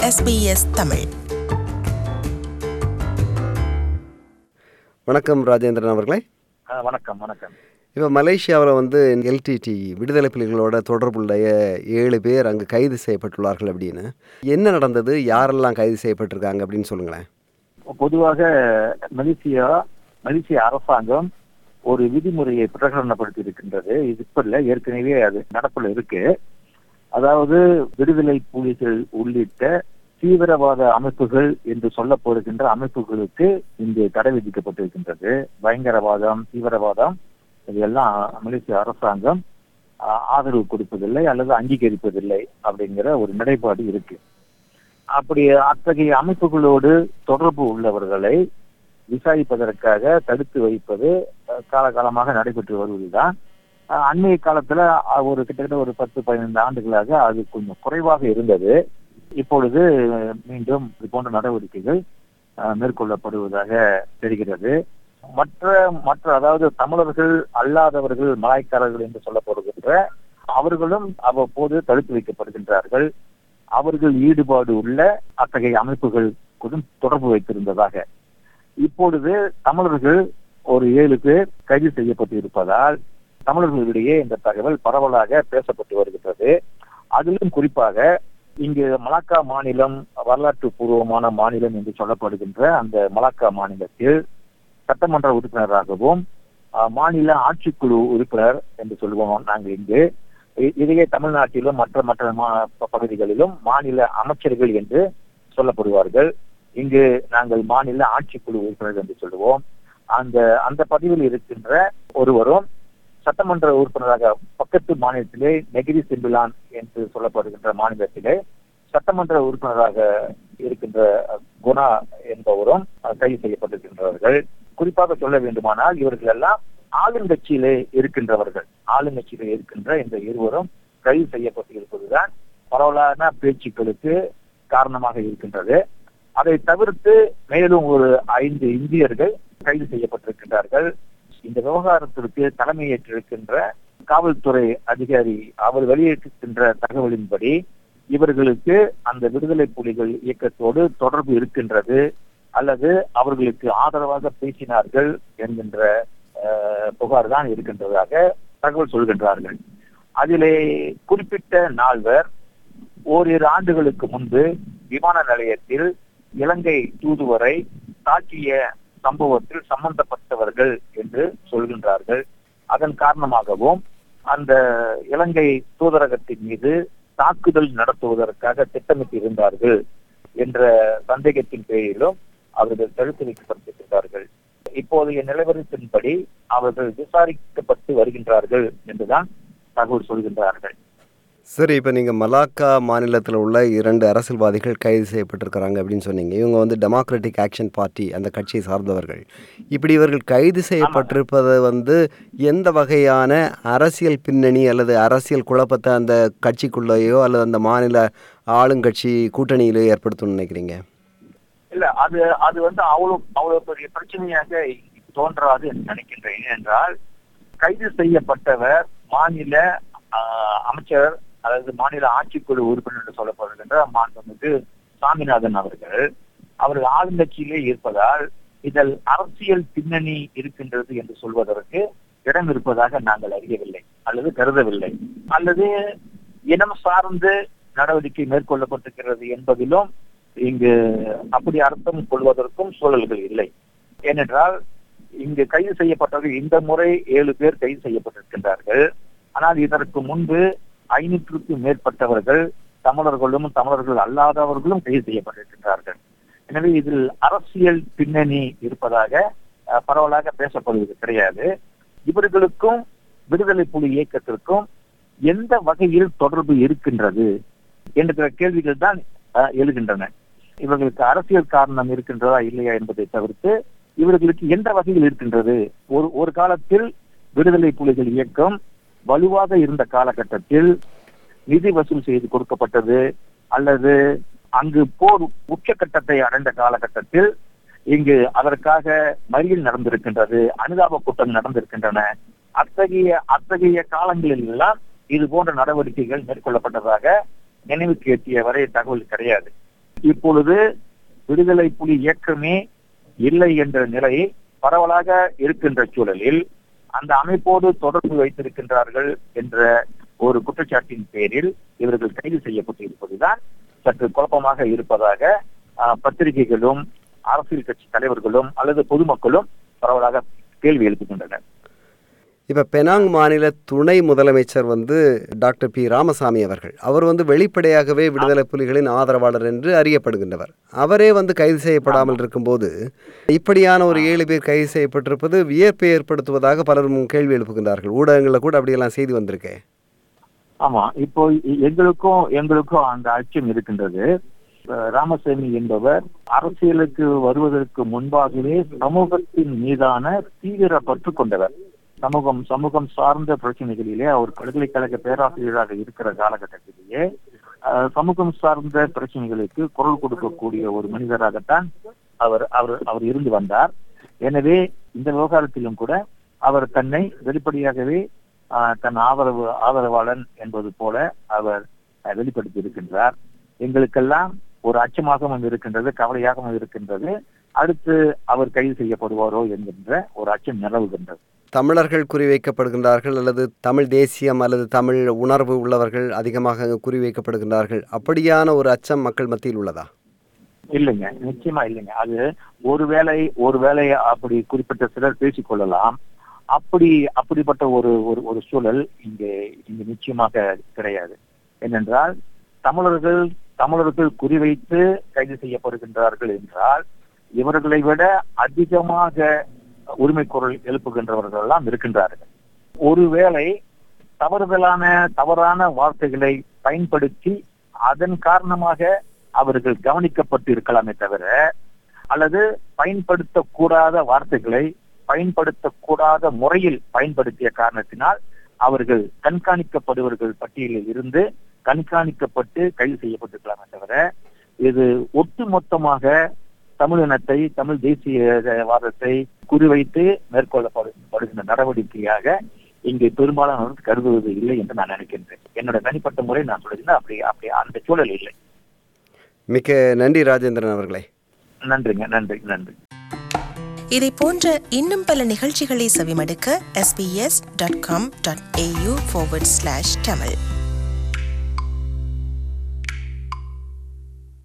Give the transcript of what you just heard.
SBS Tamil வணக்கம் ராஜேந்திரன் அவர்களே ஆ, வணக்கம் வணக்கம் இப்போ மலேசியாவில் வந்து எல்டிடி விடுதலை புலிகளோட தொடர்புடைய ஏழு பேர் அங்கு கைது செய்யப்பட்டுள்ளார்கள் அப்படின்னு என்ன நடந்தது யாரெல்லாம் கைது செய்யப்பட்டிருக்காங்க அப்படின்னு சொல்லுங்களேன் பொதுவாக மலேசியா மலேசிய அரசாங்கம் ஒரு விதிமுறையை பிரகடனப்படுத்தி இருக்கின்றது இது இப்ப இல்ல ஏற்கனவே அது நடப்புல இருக்கு அதாவது விடுதலை புலிகள் உள்ளிட்ட தீவிரவாத அமைப்புகள் என்று சொல்லப்படுகின்ற அமைப்புகளுக்கு இங்கு தடை விதிக்கப்பட்டிருக்கின்றது பயங்கரவாதம் தீவிரவாதம் இதெல்லாம் மலேசிய அரசாங்கம் ஆ, ஆதரவு கொடுப்பதில்லை அல்லது அங்கீகரிப்பதில்லை அப்படிங்கிற ஒரு நிலைப்பாடு இருக்கு அப்படி அத்தகைய அமைப்புகளோடு தொடர்பு உள்ளவர்களை விசாரிப்பதற்காக தடுத்து வைப்பது அஹ், காலகாலமாக நடைபெற்று வருவதுதான் அஹ், அண்மைய காலத்துல அஹ், ஒரு கிட்டத்தட்ட ஒரு பத்து பதினைந்து ஆண்டுகளாக அது கொஞ்சம் குறைவாக இருந்தது இப்பொழுது அஹ், மீண்டும் இது போன்ற நடவடிக்கைகள் அஹ், மேற்கொள்ளப்படுவதாக தெரிகிறது மற்ற மற்ற அதாவது தமிழர்கள் அல்லாதவர்கள் மலாய்க்காரர்கள் என்று சொல்லப்படுகின்ற அவர்களும் அவ்வப்போது தடுத்து வைக்கப்படுகின்றார்கள் அவர்கள் ஈடுபாடு உள்ள அத்தகைய அமைப்புகள் கூட தொடர்பு வைத்திருந்ததாக இப்பொழுது தமிழர்கள் ஒரு ஏழு பேர் கைது செய்யப்பட்டு இருப்பதால் தமிழர்களிடையே இந்த தகவல் பரவலாக பேசப்பட்டு வருகின்றது அதிலும் குறிப்பாக இங்கு மலாக்கா மாநிலம் வரலாற்று பூர்வமான மாநிலம் என்று சொல்லப்படுகின்ற அந்த மலாக்கா மாநிலத்தில் சட்டமன்ற உறுப்பினராகவும் அஹ், மாநில ஆட்சிக்குழு உறுப்பினர் என்று சொல்லுவோம் நாங்கள் இங்கு இ- இதையே தமிழ்நாட்டிலும் மற்ற மற்ற மா- ப- பகுதிகளிலும் மாநில அமைச்சர்கள் என்று சொல்லப்படுவார்கள் இங்கு நாங்கள் மாநில ஆட்சிக்குழு உறுப்பினர் என்று சொல்லுவோம் அந்த அந்த பதவியில் இருக்கின்ற ஒருவரும் சட்டமன்ற உறுப்பினராக பக்கத்து மாநிலத்திலே நெகிரி சிம்பிலான் என்று சொல்லப்படுகின்ற மாநிலத்திலே சட்டமன்ற உறுப்பினராக இருக்கின்ற குணா என்பவரும் அஹ், கைது செய்யப்பட்டிருக்கின்றார்கள் குறிப்பாக சொல்ல வேண்டுமானால் இவர்கள் எல்லாம் ஆளுங்கட்சியிலே இருக்கின்றவர்கள் ஆளுங்கட்சியிலே இருக்கின்ற இந்த இருவரும் கைது செய்யப்பட்டு இருப்பதுதான் பரவலான பேச்சுக்களுக்கு காரணமாக இருக்கின்றது அதை தவிர்த்து மேலும் ஒரு ஐந்து இந்தியர்கள் கைது செய்யப்பட்டிருக்கின்றார்கள் இந்த விவகாரத்திற்கு தலைமையேற்றிருக்கின்ற காவல்துறை அதிகாரி அவர் வெளியிட்டிருக்கின்ற தகவலின்படி இவர்களுக்கு அந்த விடுதலை புலிகள் இயக்கத்தோடு தொடர்பு இருக்கின்றது அல்லது அவர்களுக்கு ஆதரவாக பேசினார்கள் என்கின்ற அஹ், புகார் தான் இருக்கின்றதாக தகவல் சொல்கின்றார்கள் அதிலே குறிப்பிட்ட நால்வர் ஓரிரு ஆண்டுகளுக்கு முன்பு விமான நிலையத்தில் இலங்கை தூதுவரை தாக்கிய சம்பவத்தில் சம்பந்தப்பட்டவர்கள் என்று சொல்கின்றார்கள் அதன் காரணமாகவும் அந்த இலங்கை தூதரகத்தின் மீது தாக்குதல் நடத்துவதற்காக திட்டமிட்டு இருந்தார்கள் என்ற சந்தேகத்தின் பேரிலும் அவர்கள் தடுத்து வைக்கப்பட்டிருக்கிறார்கள் இப்போதைய நிலவரத்தின்படி அவர்கள் விசாரிக்கப்பட்டு வருகின்றார்கள் என்றுதான் தகவல் சொல்கின்றார்கள் சரி இப்போ நீங்கள் மலாக்கா மாநிலத்தில் உள்ள இரண்டு அரசியல்வாதிகள் கைது செய்யப்பட்டிருக்கிறாங்க அப்படின்னு சொன்னீங்க இவங்க வந்து டெமோக்ராட்டிக் ஆக்ஷன் பார்ட்டி அந்த கட்சியை சார்ந்தவர்கள் இப்படி இவர்கள் கைது செய்யப்பட்டிருப்பது வந்து எந்த வகையான அரசியல் பின்னணி அல்லது அரசியல் குழப்பத்தை அந்த கட்சிக்குள்ளேயோ அல்லது அந்த மாநில ஆளுங்கட்சி கூட்டணியிலோ ஏற்படுத்தும்னு நினைக்கிறீங்க இல்ல அது அது வந்து அவ்வளவு அவ்வளவு பெரிய பிரச்சனையாக தோன்றாது என்று நினைக்கின்றேன் ஏனென்றால் கைது செய்யப்பட்டவர் மாநில ஆஹ், அமைச்சர் அதாவது மாநில ஆட்சிக்குழு உறுப்பினர் என்று சொல்லப்படுகின்ற மாண்புமிகு சாமிநாதன் அவர்கள் அவர்கள் ஆளுங்கட்சியிலே இருப்பதால் இதில் அரசியல் பின்னணி இருக்கின்றது என்று சொல்வதற்கு இடம் இருப்பதாக நாங்கள் அறியவில்லை அல்லது கருதவில்லை அல்லது இனம் சார்ந்து நடவடிக்கை மேற்கொள்ளப்பட்டிருக்கிறது என்பதிலும் இங்கு அப்படி அர்த்தம் கொள்வதற்கும் சூழல்கள் இல்லை ஏனென்றால் இங்கு கைது செய்யப்பட்டவர்கள் இந்த முறை ஏழு பேர் கைது செய்யப்பட்டிருக்கின்றார்கள் ஆனால் இதற்கு முன்பு ஐநூற்றுக்கும் மேற்பட்டவர்கள் தமிழர்களும் தமிழர்கள் அல்லாதவர்களும் கைது செய்யப்பட்டிருக்கின்றார்கள் எனவே இதில் அரசியல் பின்னணி இருப்பதாக அஹ், பரவலாக பேசப்படுவது கிடையாது இவர்களுக்கும் விடுதலை புலி இயக்கத்திற்கும் எந்த வகையில் தொடர்பு இருக்கின்றது என்கிற கேள்விகள் தான் அஹ், எழுகின்றன இவர்களுக்கு அரசியல் காரணம் இருக்கின்றதா இல்லையா என்பதை தவிர்த்து இவர்களுக்கு எந்த வகையில் இருக்கின்றது ஒரு ஒரு காலத்தில் விடுதலை புலிகள் இயக்கம் வலுவாக இருந்த காலகட்டத்தில் நிதி வசூல் செய்து கொடுக்கப்பட்டது அல்லது அங்கு போர் உச்சக்கட்டத்தை அடைந்த காலகட்டத்தில் இங்கு அதற்காக மறியல் நடந்திருக்கின்றது அனுதாப கூட்டம் நடந்திருக்கின்றன அத்தகைய அத்தகைய காலங்களில் எல்லாம் இது போன்ற நடவடிக்கைகள் மேற்கொள்ளப்பட்டதாக நினைவுக்கு எட்டிய வரை தகவல் கிடையாது இப்பொழுது விடுதலை புலி இயக்கமே இல்லை என்ற நிலை பரவலாக இருக்கின்ற சூழலில் அந்த அமைப்போடு தொடர்பு வைத்திருக்கின்றார்கள் என்ற ஒரு குற்றச்சாட்டின் பேரில் இவர்கள் கைது செய்யப்பட்டு இருப்பதுதான் சற்று குழப்பமாக இருப்பதாக ஆஹ், பத்திரிகைகளும் அரசியல் கட்சி தலைவர்களும் அல்லது பொதுமக்களும் பரவலாக கேள்வி எழுப்புகின்றனர் இப்போ பெனாங் மாநில துணை முதலமைச்சர் வந்து டாக்டர் பி ராமசாமி அவர்கள் அவர் வந்து வெளிப்படையாகவே விடுதலை புலிகளின் ஆதரவாளர் என்று அறியப்படுகின்றவர் அவரே வந்து கைது செய்யப்படாமல் இருக்கும்போது இப்படியான ஒரு ஏழு பேர் கைது செய்யப்பட்டிருப்பது வியப்பை ஏற்படுத்துவதாக பலரும் கேள்வி எழுப்புகின்றார்கள் ஊடகங்களில் கூட அப்படியெல்லாம் செய்தி வந்திருக்கே ஆமா இப்போ எ- எங்களுக்கும் எங்களுக்கும் அந்த அச்சம் இருக்கின்றது அஹ் ராமசாமி என்பவர் அரசியலுக்கு வருவதற்கு முன்பாகவே சமூகத்தின் மீதான தீவிர பற்று கொண்டவர் சமூகம் சமூகம் சார்ந்த பிரச்சனைகளிலே அவர் பல்கலைக்கழக பேராசிரியராக இருக்கிற காலகட்டத்திலேயே அஹ், சமூகம் சார்ந்த பிரச்சனைகளுக்கு குரல் கொடுக்கக்கூடிய ஒரு மனிதராகத்தான் அவர் அவர் அவர் இருந்து வந்தார் எனவே இந்த விவகாரத்திலும் கூட அவர் தன்னை வெளிப்படையாகவே ஆஹ், தன் ஆதரவு ஆதரவாளன் என்பது போல அவர் அஹ், வெளிப்படுத்தி இருக்கின்றார் எங்களுக்கெல்லாம் ஒரு அச்சமாகவும் இருக்கின்றது கவலையாகவும் இருக்கின்றது அடுத்து அவர் கைது செய்யப்படுவாரோ என்கின்ற ஒரு அச்சம் நிலவுகின்றது தமிழர்கள் குறிவைக்கப்படுகின்றார்கள் அல்லது தமிழ் தேசியம் அல்லது தமிழ் உணர்வு உள்ளவர்கள் அதிகமாக அங்கு குறிவைக்கப்படுகின்றார்கள் அப்படியான ஒரு அச்சம் மக்கள் மத்தியில் உள்ளதா இல்லைங்க நிச்சயமா இல்லைங்க அது ஒருவேளை ஒருவேளை அப்படி குறிப்பிட்ட சிலர் பேசிக் கொள்ளலாம் அப்படி அப்படிப்பட்ட ஒரு ஒரு ஒரு சூழல் இங்கே இங்கு நிச்சயமாக கிடையாது ஏனென்றால் தமிழர்கள் தமிழர்கள் குறிவைத்து கைது செய்யப்படுகின்றார்கள் என்றால் இவர்களை விட அதிகமாக உரிமை குரல் எழுப்புகின்றவர்கள் எல்லாம் இருக்கின்றார்கள் ஒருவேளை தவறுதலான தவறான வார்த்தைகளை பயன்படுத்தி அதன் காரணமாக அவர்கள் கவனிக்கப்பட்டு இருக்கலாமே தவிர அல்லது பயன்படுத்தக்கூடாத வார்த்தைகளை பயன்படுத்தக்கூடாத முறையில் பயன்படுத்திய காரணத்தினால் அவர்கள் கண்காணிக்கப்படுவர்கள் பட்டியலில் இருந்து கண்காணிக்கப்பட்டு கைது செய்யப்பட்டிருக்கலாமே தவிர இது ஒட்டுமொத்தமாக தமிழினத்தை தமிழ் தேசியவாதத்தை குறிவைத்து மேற்கொள்ளப்படுகின்ற நடவடிக்கையாக இங்கே பெரும்பாலானவர்கள் கருதுவது இல்லை என்று நான் நினைக்கின்றேன் என்னோட தனிப்பட்ட முறை நான் சொல்லுகிறேன் அப்படி அப்படி அந்த சூழல் இல்லை மிக்க நன்றி ராஜேந்திரன் அவர்களே நன்றிங்க நன்றி நன்றி இதை போன்ற இன்னும் பல நிகழ்ச்சிகளை செவிமடுக்க sbs.com.au forward slash tamil